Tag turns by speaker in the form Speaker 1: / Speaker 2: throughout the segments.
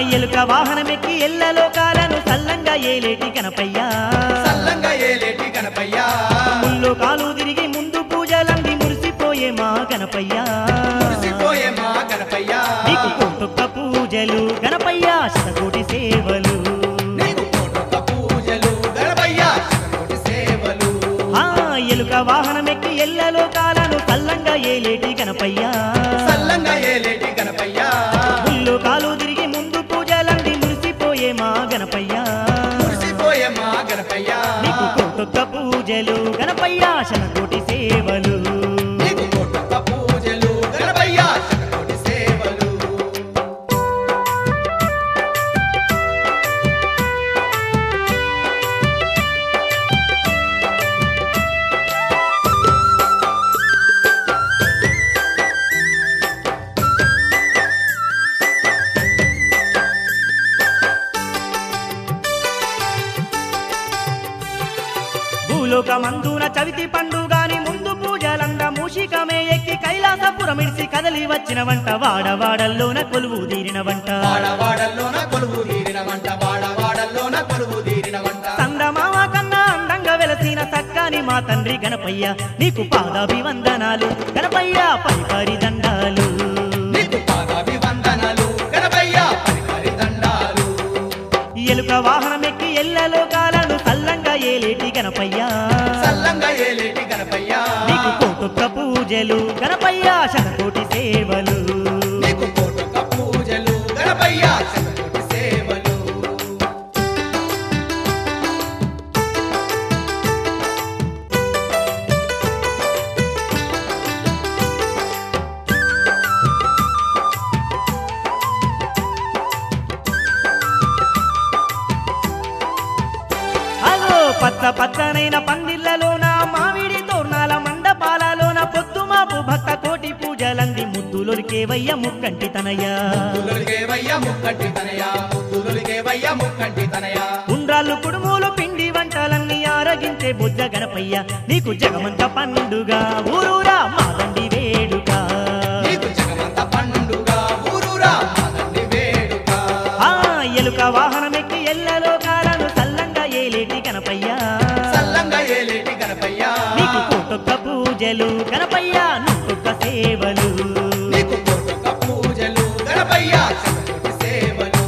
Speaker 1: ఎలుక వాహనమెక్కి ఎల్ల లోకాలను సల్లంగా ఏలేటి గణపయ్యా
Speaker 2: సల్లంగా ఏలేటి గణపయ్యా
Speaker 1: ముల్లో కాలు తిరిగి ముందు పూజలంది మురిసిపోయే మా గణపయ్యా
Speaker 2: మురిసిపోయే మా గణపయ్యా
Speaker 1: నీకు కోటొక్క పూజలు గణపయ్యా శతకోటి సేవలు
Speaker 2: నీకు కోటొక్క పూజలు గణపయ్యా శతకోటి సేవలు
Speaker 1: ఆ ఎలుక వాహనమెక్కి ఎల్ల లోకాలను సల్లంగా ఏలేటి గణపయ్యా
Speaker 2: సల్లంగా ఏలేటి గణపయ్యా
Speaker 1: ముల్లో కాలు తిరిగి ముందు పూజలంది మురిసిపోయే మా గణపయ్యా
Speaker 2: మురిసిపోయే మా గణపయ్యా
Speaker 1: నీకు కోటొక్క పూజలు గణపయ్యా శతకోటి సేవలు
Speaker 2: నీకు కోటొక్క పూజలు గణపయ్యా శతకోటి సేవలు
Speaker 1: భూలోక మందున చవితి పండుగాని ముందు పూజలంద మూషికమే ఎక్కి కైలాసపురమిడిసి కదలి వచ్చిన వంట వాడవాడల్లోన కొలువు తీరిన వంట
Speaker 2: వాడవాడల్లోన కొలువు తీరిన వంట వాడవాడల్లోన కొలువు తీరిన వంట
Speaker 1: సందమామ కన్నా అందంగా వెలసిన సక్కాని మా తండ్రి గణపయ్య నీకు పాదాభివందనాలు గణపయ్య పరిపరి దండాలు
Speaker 2: నీకు పాదాభివందనాలు గణపయ్యా పరిపరి దండాలు
Speaker 1: ఎలుక వాహనమెక్కి ఎల్ల లోకాలను సల్లంగా ఏలేటి గణపయ్య
Speaker 2: సల్లంగా ఏలేటి గణపయ్యా
Speaker 1: నీకు కోటొక్క పూజలు గణపయ్య శతకోటి సేవలు
Speaker 2: నీకు కోటొక్క పూజలు గణపయ్యా శతకోటి సేవలు
Speaker 1: అగో పచ్చ పచ్చనైన పందిళ్లలోన మామిడి తోర్నాల మండపాలలోన పొద్దుమాపు భక్త కోటి పూజలంది ముద్దులొరికేవయ్య ముక్కంటి తనయ్య
Speaker 2: ముద్దులుగేవయ్య ముక్కంటి తనయ ముద్దులుగేవయ్య ముక్కంటి తనయ
Speaker 1: ఉండ్రాళ్ళు కుడుములు పిండి వంటలన్నీ ఆరగించే బుజ్జ గణపయ్య నీకు జగమంత పండుగ ఊరూరా మాదండి వేడుక
Speaker 2: నీకు జగమంత పండుగ ఊరూరా మాదండి వేడుక
Speaker 1: ఆ ఎలుక వాహనమెక్కి ఎల్ల లోకాలను సల్లంగా ఏలేటి గణపయ్య
Speaker 2: సల్లంగా ఏలేటి గణపయ్యా
Speaker 1: నీకు కోటొక్క పూజలు గణపయ్య నువ్వొక్క సేవలు
Speaker 2: నీకు కోటొక్క పూజలు గణపయ్యా శతకోటి సేవలు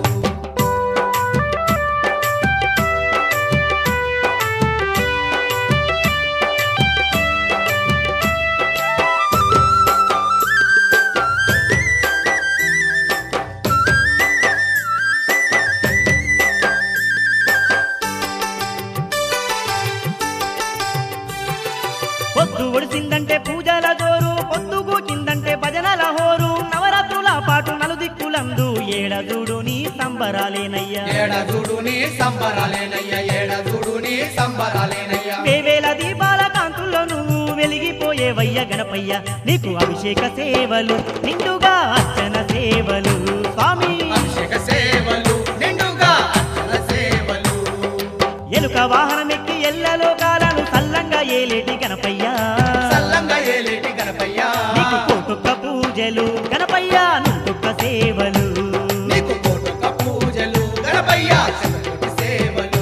Speaker 1: పొద్దు ఒడిసిందంటే పూజల జోరు పొద్దు కూచిందంటే భజనల హోరు నవరాత్రుల పాటు నలుదిక్కులందు ఏడజుడు నీ సంబరాలేనయ్యా
Speaker 2: ఏడజుడు నీ సంబరాలేనయ్య ఏడజుడు నీ సంబరాలేనయ్య
Speaker 1: వేవేల దీపాల కాంతుల్లో నువ్వు వెలిగిపోయేవయ్య గణపయ్య నీకు అభిషేక సేవలు నిండుగా అర్చన సేవలు స్వామి
Speaker 2: అభిషేక సేవలు నిండుగా అర్చన సేవలు
Speaker 1: ఎలుక వాహనమెక్కి ఎల్ల లోకాలను సల్లంగా ఏలేటి గణపయ్య
Speaker 2: సల్లంగా ఏలేటి గణపయ్యా
Speaker 1: నీకు కోటొక్క పూజలు గణపయ్య నువ్వొక్క సేవలు
Speaker 2: నీకు కోటొక్క పూజలు గణపయ్యా శతకోటి సేవలు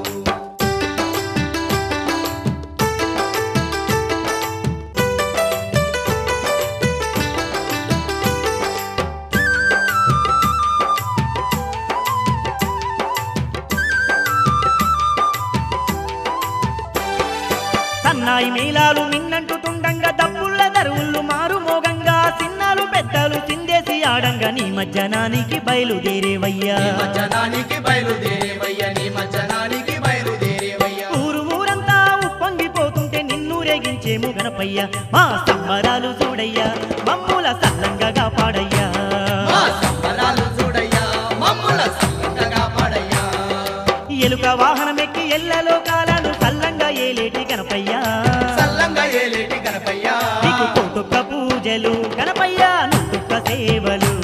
Speaker 1: సన్నాయి మేళాలు మిన్నంటుతుండంగా దప్పుల్ల దరువుళ్ళు మారు మోగంగా సిన్నాలు పెద్దలు చిందేసి ఆడంగా నీ మధ్యాహ్నానికి బయలుదేరేవయ్యా
Speaker 2: నీ మజ్జనానికి బయలుదేరేవయ్య నీ మజ్జనానికి బయలుదేరేవయ్య
Speaker 1: ఊరు ఊరంతా ఉప్పొంగిపోతుంటే నిన్ను రేగించేము గణపయ్య మా సంబరాలు చూడయ్యా మమ్ముల సల్లంగా కాపాడయ్యా
Speaker 2: మా సంబరాలు చూడయ్యా మమ్ముల సల్లంగా పాడయ్యా
Speaker 1: ఎలుక వాహనమెక్కి ఎల్ల లోకాలను సల్లంగా ఏలేటి గణపయ్యా
Speaker 2: సల్లంగా ఏలేటి గణపయ్యా
Speaker 1: నీకు కోటొక్క పూజలు గణపయ్య నువ్వొక్క సేవలు